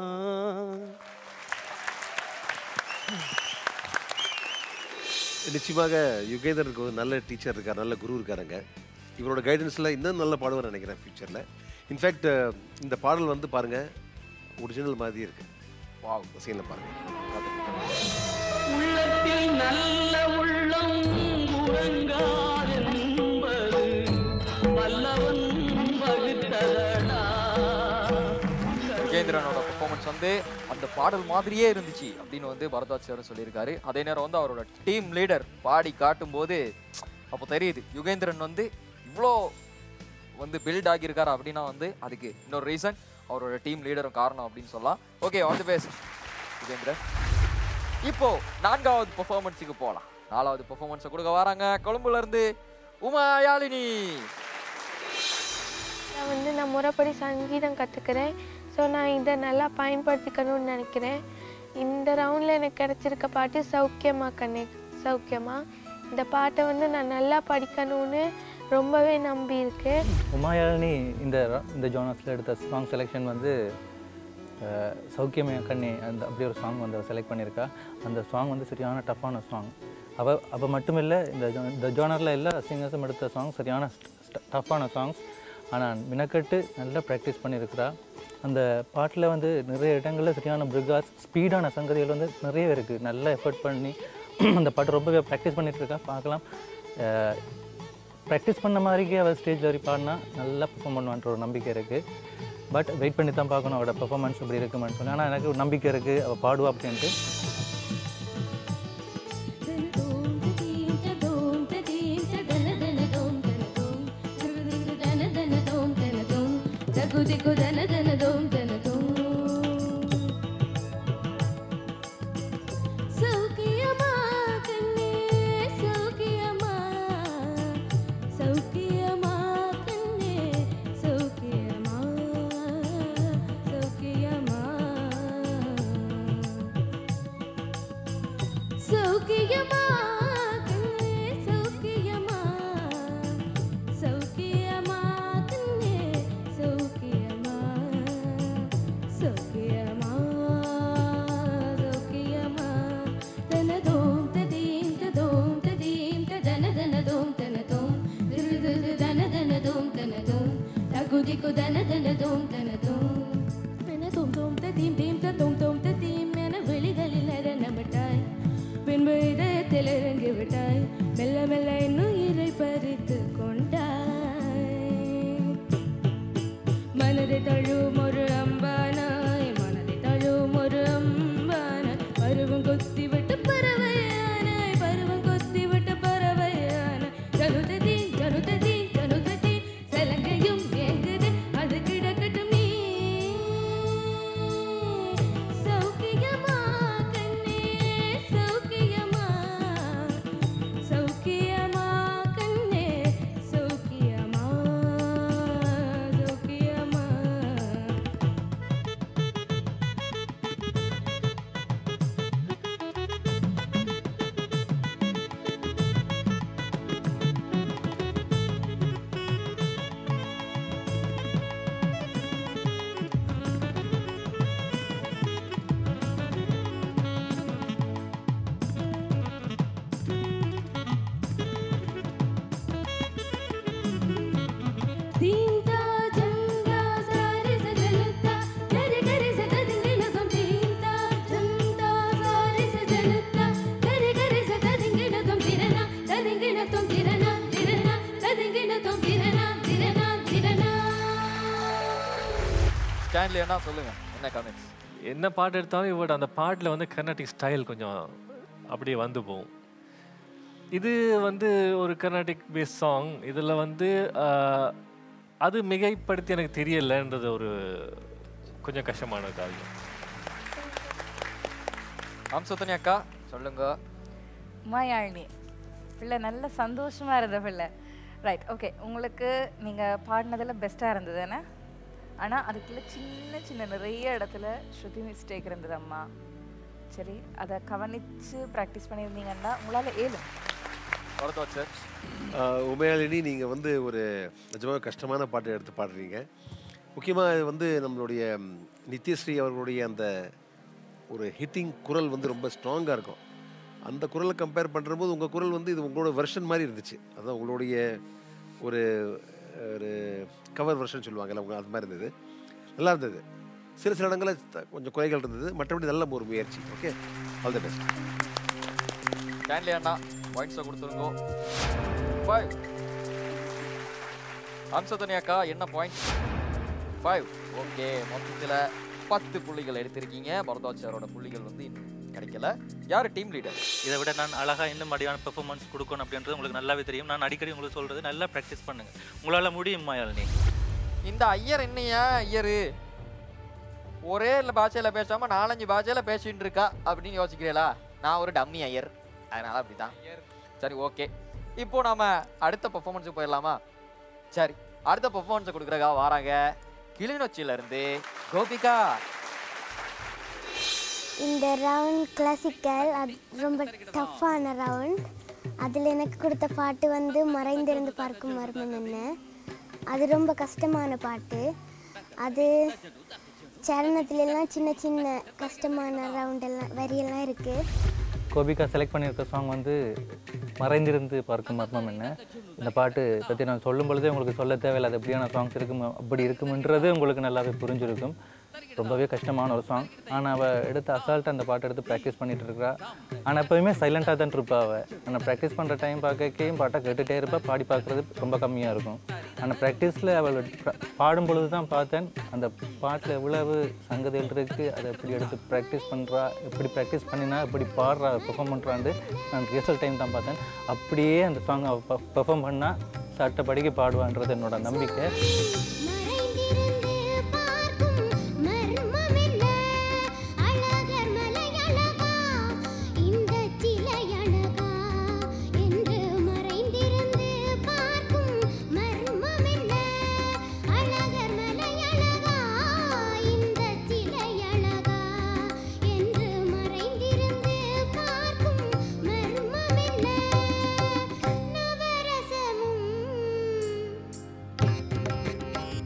நிச்சயமாக யுகேந்தருக்கு ஒரு நல்ல டீச்சர் இருக்கார் நல்ல குரு இருக்காருங்க இவரோட கைடன்ஸில் இன்னும் நல்ல பாடுவார் நினைக்கிறேன் ஃபியூச்சரில் இன்ஃபேக்ட் இந்த பாடல் வந்து பாருங்கள் ஒரிஜினல் மாதிரி இருக்கு வாவ் சீனில் பாருங்கள் உள்ளத்தில் நல்ல உள்ளம் உறங்காதென்பது வல்லவன் வகுத்ததடா யுகேந்திரனோட பெர்ஃபார்மன்ஸ் வந்து அந்த பாடல் மாதிரியே இருந்துச்சு அப்படின்னு வந்து பரத்வாஜ் சார் சொல்லியிருக்காரு அதே நேரம் வந்து அவரோட டீம் லீடர் பாடி காட்டும்போது அப்போ தெரியுது யுகேந்திரன் வந்து இவ்வளோ வந்து பில்ட் ஆகியிருக்காரு அப்படின்னா வந்து அதுக்கு இன்னொரு ரீசன் அவரோட டீம் லீடரும் காரணம் அப்படின்னு சொல்லலாம் okay all the best Yugendran இப்போ நான்காவது பெர்ஃபார்மன்ஸுக்கு போகலாம் நாலாவது பெர்ஃபார்மன்ஸை கொடுக்க வராங்க கொழும்புல இருந்து உமா யாழினி நான் வந்து நான் முறைப்படி சங்கீதம் கற்றுக்கிறேன் ஸோ நான் இதை நல்லா பயன்படுத்திக்கணும்னு நினைக்கிறேன் இந்த ரவுண்டில் எனக்கு கிடச்சிருக்க பாட்டு சௌக்கியமா கண்ணே சௌக்கியமா இந்த பாட்டை வந்து நான் நல்லா படிக்கணும்னு ரொம்பவே நம்பி இருக்கேன் உமாயாழினி இந்த ர- இந்த ஜோனஸில் எடுத்த சாங் செலெக்ஷன் வந்து அஹ், சௌக்கியமே கண்ணே அந்த அப்படி ஒரு சாங் வந்து செலக்ட் பண்ணியிருக்கா அந்த சாங் வந்து சரியான டஃப்பான சாங் அவ அப்போ மட்டும் இல்லை இந்த ஜோ- இந்த ஜோனரில் எல்லா சிங்கர்ஸும் எடுத்த சாங் சரியான டஃப்பான சாங்ஸ் ஆனால் மினக்கட்டு நல்லா ப்ராக்டிஸ் பண்ணியிருக்கிறா அந்த பாட்டில் வந்து நிறைய இடங்களில் சரியான பிரிகாஸ் ஸ்பீடான சங்கதிகள் வந்து நிறைய இருக்குது நல்லா எஃபர்ட் பண்ணி அந்த பாட்டு ரொம்பவே ப்ராக்டிஸ் பண்ணிட்டு இருக்கா பார்க்கலாம் ப்ராக்டிஸ் பண்ண மாதிரிக்கே அவள் ஸ்டேஜில் வரை பாடினா நல்லா பெர்ஃபார்ம் பண்ணுவான்ற ஒரு நம்பிக்கை இருக்குது பட் வெயிட் பண்ணி தான் பார்க்கணும் அவளோட பெர்ஃபார்மன்ஸ் இப்படி இருக்குமான்னு சொல்லி ஆனால் எனக்கு ஒரு நம்பிக்கை இருக்குது அவள் பாடுவா அப்படின்ட்டு சௌக்கியமா கண்ணே சௌக்கியமா சௌக்கியமா கண்ணே சௌக்கியமா சௌக்கியமா சௌக்கியமா கண்ணே சௌக்கியமா சௌக்கியமா கண்ணே சௌக்கியமா சௌக்கியமா சௌக்கியமா தனதோம் ததீம் ததோம் ததீம் ததன தனதோம் தனதோம் திருது தன தனதோம் தனதோம் தகுதிக்கு தன தனதோம் தனதோம் தனதோம் தோம் ததீம் தீம் ததோம் தோம் ததீம் என விழிகளில் நடனமிட்டாய் பின்பு இதயத்தில் இறங்கி விட்டாய் மெல்ல மெல்ல இன்னுயிரை பறித்து கொண்டாய் மனதை தழுவும் ஒரு அம்பானாய் மனதை தழுவும் ஒரு அம்பானாய் பருவம் கொத்தி விட்டு பறவையானாய் பருவம் கொத்தி விட்டு பறவையானாய் ஜனுததி ஜனுததி ஜனுததி சலங்கையும் ஏங்குது அது ஸ்டான்லி அண்ணா சொல்லுங்க என்ன கமெண்ட்ஸ் என்ன பாட்டு எடுத்தாலும் இவரோட அந்த பாட்டில் வந்து கர்நாடிக் ஸ்டைல் கொஞ்சம் அப்படியே வந்து போகும் இது வந்து ஒரு கர்நாடிக் பேஸ் சாங் இதில் வந்து ஆஹ், அது மிகைப்படுத்தி எனக்கு தெரியலைன்றது ஒரு கொஞ்சம் கஷ்டமான காரியம் அம்சத்தனி அக்கா சொல்லுங்க மாயாழினி பிள்ளை நல்ல சந்தோஷமா இருந்த பிள்ளை ரைட் ஓகே உங்களுக்கு நீங்க பாடினதுல பெஸ்ட்டாக இருந்தது என்ன ஆனால் அதுக்குள்ள சின்ன சின்ன நிறைய இடத்துல ஸ்ருதி மிஸ்டேக் இருந்தது அம்மா சரி அதை கவனிச்சு ப்ராக்டிஸ் பண்ணியிருந்தீங்கன்னா உங்களால் ஏழும் பரதோட் சார் ஆஹ் உமையாளினி நீங்கள் வந்து ஒரு நிஜமாக கஷ்டமான பாட்டை எடுத்து பாடுறீங்க முக்கியமாக வந்து நம்மளுடைய ம், நித்யஸ்ரீ அவர்களுடைய அந்த ஒரு ஹிட்டிங் குரல் வந்து ரொம்ப ஸ்ட்ராங்காக இருக்கும் அந்த குரலை கம்பேர் பண்ணுறபோது உங்கள் குரல் வந்து இது உங்களோட வெர்ஷன் மாதிரி இருந்துச்சு அதான் உங்களுடைய ஒரு ஒரு கவர் வெர்ஷன் சொல்லுவாங்கல்ல உங்க அது மாதிரி இருந்தது நல்லா இருந்தது சில சில இடங்களில் த- கொஞ்சம் குறைகள் இருந்தது மற்றபடி நல்ல ஒரு முயற்சி okay all the best Stanley அண்ணா பாயிண்ட்ஸை கொடுத்துருங்க ஃபைவ் அம்சத்தனி அக்கா என்ன பாயிண்ட் ஃபைவ் ஓகே மொத்தத்தில் பத்து புள்ளிகள் எடுத்திருக்கீங்க பரதாஜ் சாரோட புள்ளிகள் வந்து இன்னும் கிடைக்கல யார் டீம் லீடர் இதை விட நான் அழகா இன்னும் மடியான பெர்ஃபார்மன்ஸ் கொடுக்கணும் அப்படின்றது உங்களுக்கு நல்லாவே தெரியும் நான் அடிக்கடி உங்களுக்கு சொல்றது நல்லா ப்ராக்டிஸ் பண்ணுங்க உங்களால முடியும் மாயாலினி இந்த ஐயர் என்னையா ஐயரு ஒரே இல்லை பாஷையில் பேசாமல் நாலஞ்சு பாஷையில் பேசிட்டு இருக்கா அப்படின்னு யோசிக்கிறீங்களா நான் ஒரு டம்மி ஐயர் அதனால அப்படிதான் சரி ஓகே இப்போ நாம அடுத்த பெர்ஃபார்மன்ஸுக்கு போயிடலாமா சரி அடுத்த பெர்ஃபார்மன்ஸை கொடுக்குறக்கா வாராங்க கிளிநொச்சியில இருந்து கோபிகா இந்த ரவுண்ட் கிளாசிக்கல் அது ரொம்ப டஃப்பான ரவுண்ட் அதில் எனக்கு கொடுத்த பாட்டு வந்து மறைந்திருந்து பார்க்கும் மர்மம் என்ன அது ரொம்ப கஷ்டமான பாட்டு அது சரணத்துலலாம் சின்ன சின்ன கஷ்டமான ரவுண்ட் எல்லாம் வரியெல்லாம் இருக்குது கோபிகா செலக்ட் பண்ணியிருக்க சாங் வந்து மறைந்திருந்து பார்க்கும் மர்மம் என்ன இந்த பாட்டு பற்றி நான் சொல்லும் பொழுதே உங்களுக்கு சொல்ல தேவையில்லை அது எப்படியான சாங்ஸ் இருக்கும் அப்படி இருக்கும்ன்றது உங்களுக்கு நல்லாவே புரிஞ்சிருக்கும் ரொம்பவே கஷ்டமான ஒரு சாங் ஆனால் அவள் எடுத்து அசால்ட்டாக அந்த பாட்டை எடுத்து ப்ராக்டிஸ் பண்ணிட்டு இருக்கா ஆனால் எப்போயுமே சைலண்ட்டாக தான் இருப்பா அவள் ஆனால் ப்ராக்டிஸ் பண்ணுற டைம் பார்க்கையும் பாட்டை கேட்டுகிட்டே இருப்பா பாடி பார்க்குறது ரொம்ப கம்மியாக இருக்கும் ஆனால் ப்ராக்டிஸில் அவள் pra- பாடும் பொழுது தான் பார்த்தேன் அந்த பாட்டில் எவ்வளவு சங்கதிகள் இருக்குது அதை எப்படி எடுத்து ப்ராக்டிஸ் பண்ணுறா எப்படி ப்ராக்டிஸ் பண்ணினா எப்படி பாடுறா பெர்ஃபார்ம் பண்ணுறான்னு நான் ரிஹர்சல் டைம் தான் பார்த்தேன் அப்படியே அந்த சாங் அவள் பெர்ஃபார்ம் பண்ணால் சட்டப்படிக்கு பாடுவான்றது என்னோட நம்பிக்கை அழகர் மலை அழகா இந்த சிலை அழகா என்று மறைந்திருந்து பார்க்கும் மர்மம் என்ன அழகர் மலை அழகா இந்த சிலை அழகா என்று மறைந்திருந்து பார்க்கும் மர்மம் என்ன நவரசமும்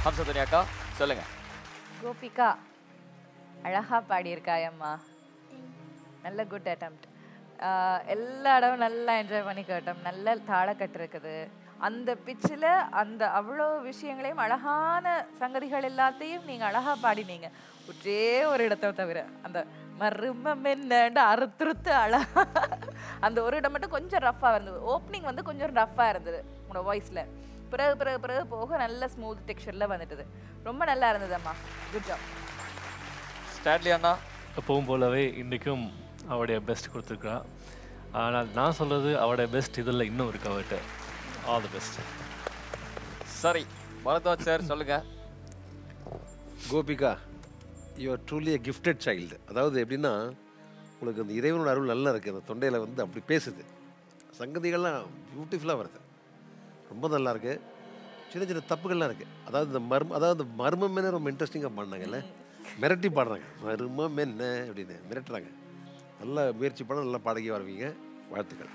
ஹம்சதுனி அக்கா சொல்லுங்க கோபிகா அழகா பாடியிருக்காயம்மா நல்ல குட் அட்டம்ப்ட் எல்லா இடமும் நல்லா என்ஜாய் பண்ணி கேட்டோம் நல்ல தாளக்கட்டு இருக்குது அந்த பிச்சில் அந்த அவ்வளோ விஷயங்களையும் அழகான சங்கதிகள் எல்லாத்தையும் நீங்கள் அழகா பாடினீங்க ஒரே ஒரு இடத்தை தவிர அந்த மருமம் என்னண்டு அறுத்துருத்து அழகா அந்த ஒரு இடம் மட்டும் கொஞ்சம் ரஃப்பாக இருந்தது ஓப்பனிங் வந்து கொஞ்சம் ரஃப்பாக இருந்தது உங்களோட வாய்ஸில் பிறகு பிறகு பிறகு போக நல்ல ஸ்மூத் டெக்ஸ்சரில் வந்துட்டுது ரொம்ப நல்லா இருந்ததம்மா குட் ஜாப் ஸ்டாட்லி அண்ணா எப்பவும் போலவே இன்றைக்கும் அவருடைய பெஸ்ட் கொடுத்துருக்கா ஆனால் நான் சொல்கிறது அவருடைய பெஸ்ட் இதில் இன்னும் இருக்கு அவர்கிட்ட ஆல் தி பெஸ்ட் சரி பரத்வாஜ் சார் சொல்லுங்க Gopika you are truly a gifted child அதாவது எப்படின்னா உங்களுக்கு அந்த இறைவனோட அருள் நல்லா இருக்குது அந்த தொண்டையில் வந்து அப்படி பேசுது சங்கதிகள்லாம் பியூட்டிஃபுல்லாக வருது ரொம்ப நல்லா இருக்கு சின்ன சின்ன தப்புகள்லாம் இருக்குது அதாவது இந்த மர்ம அதாவது இந்த மர்மம் என்ன ரொம்ப இன்ட்ரெஸ்டிங்காக பாடினாங்கல்ல மிரட்டி பாடுறாங்க மர்மம் என்ன அப்படின்னு மிரட்டுறாங்க நல்லா முயற்சி பண்ண நல்லா பாடகி வருவீங்க வாழ்த்துக்கள்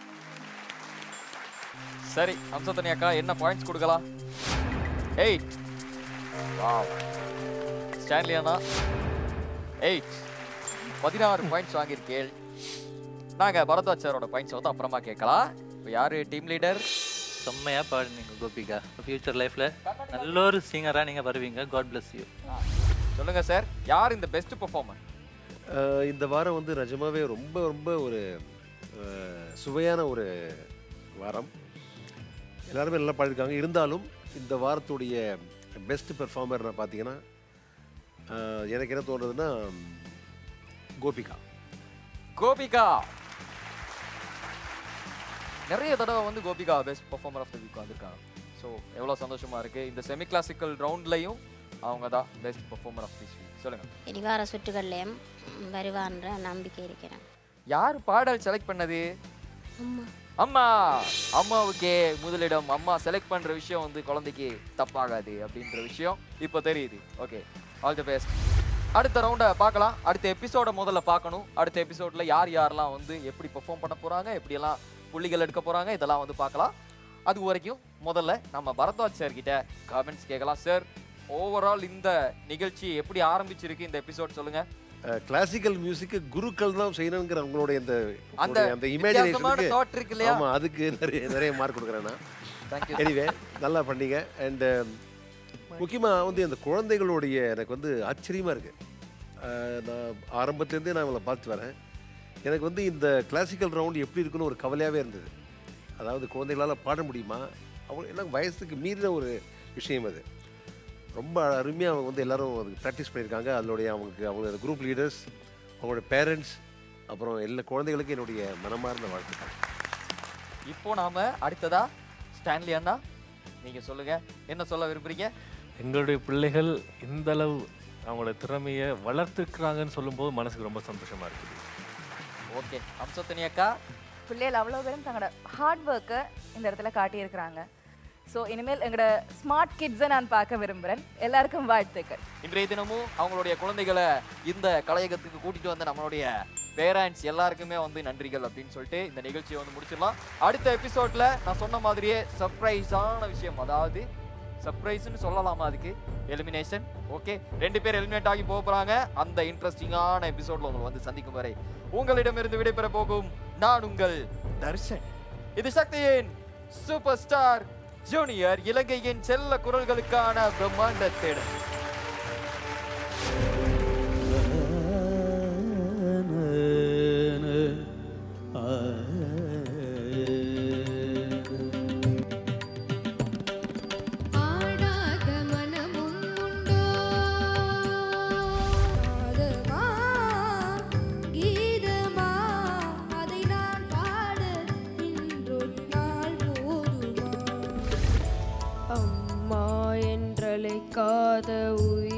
சரி ஹம்சதுனி அக்கா என்ன பாயிண்ட்ஸ் கொடுக்கலாம் எயிட் வாவ் ஸ்டான்லி அண்ணா எயிட் பதினாறு பாயிண்ட்ஸ் வாங்கியிருக்கேள் நாங்கள் பரத்வாஜ் சாரோட பாயிண்ட்ஸ் வந்து அப்புறமா கேட்கலாம் இப்போ யார் டீம் லீடர் செம்மையாக பாடுனீங்க கோபிகா ஃப்யூச்சர் லைஃப்பில் நல்ல ஒரு சிங்கராக நீங்கள் வருவீங்க காட் bless யூ சொல்லுங்க சார் யார் இந்த பெஸ்ட் பெர்ஃபார்மர் அஹ் இந்த வாரம் வந்து நிஜமாவே ரொம்ப ரொம்ப ஒரு அஹ், சுவையான ஒரு வாரம் எல்லாருமே நல்லா பாடியிருக்காங்க இருந்தாலும் இந்த வாரத்துடைய பெஸ்ட் பெர்ஃபார்மர் நான் பார்த்தீங்கன்னா அஹ், எனக்கு என்ன தோணுதுன்னா கோபிகா கோபிகா நிறைய தடவை வந்து Gopika best performer of the week வந்திருக்காங்க ஸோ எவ்வளோ சந்தோஷமா இருக்கு இந்த செமி கிளாசிக்கல் ரவுண்ட்லையும் அவங்க தான் best performer of this week சொல்லுங்க இடிவார சுற்றுகள்லையும் வருவான்ற நம்பிக்கை இருக்கிறேன் யார் பாடல் செலக்ட் பண்ணது அம்மா அம்மா அம்மாவுக்கே முதலிடம் அம்மா செலக்ட் பண்ற விஷயம் வந்து குழந்தைக்கு தப்பாகாது அப்படின்ற விஷயம் இப்போ தெரியுது ஓகே ஆல் தி பெஸ்ட் அடுத்த ரவுண்டை பார்க்கலாம் அடுத்த எபிசோட முதல்ல பார்க்கணும் அடுத்த எபிசோட்ல யார் யாரெல்லாம் வந்து எப்படி பெர்ஃபார்ம் பண்ண போறாங்க எப்படியெல்லாம் புள்ளிகள் எடுக்க போறாங்க இதெல்லாம் வந்து பார்க்கலாம் அது வரைக்கும் முதல்ல நம்ம பரத்வாஜ் சார் கிட்ட கமெண்ட்ஸ் கேட்கலாம் சார் ஓவரால் இந்த நிகழ்ச்சி எப்படி ஆரம்பிச்சிருக்கு இந்த எபிசோட் சொல்லுங்க கிளாசிக்கல் மியூசிக்கு குருக்கள் தான் செய்யணுங்கிற உங்களுடைய இந்த அந்த உங்களுடைய அந்த வித்தியாசமான thought இருக்கு இல்லையா? ஆமா அதுக்கு நிறைய நிறைய மார்க் கொடுக்குறேன் நான் Thank you. எனிவே நல்லா பண்ணீங்க அண்ட் முக்கியமாக வந்து இந்த குழந்தைகளுடைய எனக்கு வந்து ஆச்சரியமாக இருக்குது நான் ஆரம்பத்துலேருந்தே நான் இவங்களை பார்த்து வரேன் எனக்கு வந்து இந்த கிளாசிக்கல் ரவுண்ட் எப்படி இருக்குன்னு ஒரு கவலையாகவே இருந்தது அதாவது குழந்தைகளால் பாட முடியுமா அவங்க எல்லாம் வயசுக்கு மீறின ஒரு விஷயம் அது ரொம்ப அருமையாக அவங்க வந்து எல்லாரும் அதுக்கு ப்ராக்டிஸ் பண்ணியிருக்காங்க அதனுடைய அவங்களுக்கு அவங்க குரூப் லீடர்ஸ் அவங்களோட பேரண்ட்ஸ் அப்புறம் எல்லா குழந்தைகளுக்கும் என்னுடைய மனமார்ந்த வாழ்த்துக்கள் இப்போ நாம அடுத்ததா ஸ்டான்லி அண்ணா நீங்க சொல்லுங்க என்ன சொல்ல விரும்புறீங்க எங்களுடைய பிள்ளைகள் இந்த அளவு அவங்களோட திறமையை வளர்த்துருக்குறாங்கன்னு சொல்லும்போது மனசுக்கு ரொம்ப சந்தோஷமா இருக்குது ஓகே அம்சத்தனி அக்கா பிள்ளைகள் அவ்வளோ பேரும் தங்களோட ஹார்ட் ஒர்க்கை இந்த இடத்துல காட்டியிருக்கிறாங்க ஸோ இனிமேல் எங்களோட ஸ்மார்ட் கிட்ஸை நான் பார்க்க விரும்புகிறேன் எல்லாருக்கும் வாழ்த்துக்கள் இன்றைய தினமும் அவங்களுடைய குழந்தைகளை இந்த கலையகத்துக்கு கூட்டிட்டு வந்த நம்மளுடைய பேரண்ட்ஸ் எல்லாருக்குமே வந்து நன்றிகள் அப்படின்னு சொல்லிட்டு இந்த நிகழ்ச்சியை வந்து முடிச்சிடலாம் அடுத்த எபிசோட்ல நான் சொன்ன மாதிரியே சர்ப்ரைஸான விஷயம் அதாவது சர்ப்ரைஸ்னு சொல்லலாமா அதுக்கு எலிமினேஷன் ஓகே ரெண்டு பேர் எலிமினேட் ஆகி போக போறாங்க அந்த இன்ட்ரெஸ்டிங்கான எபிசோட்ல உங்களை வந்து சந்திக்கும் வரை உங்களிடமிருந்து விடைபெற போகும் நான் உங்கள் தர்ஷன் இது சக்தியின் சூப்பர் ஸ்டார் ஜூனியர் இலங்கையின் செல்ல குரல்களுக்கான பிரம்மாண்ட தேடல் ஆடாத மனமும் உண்டோ காதவா கீதமா அதை நான் பாட இன்றொரு நாள் போதுமா அம்மா என்றழைக்காத உயிர்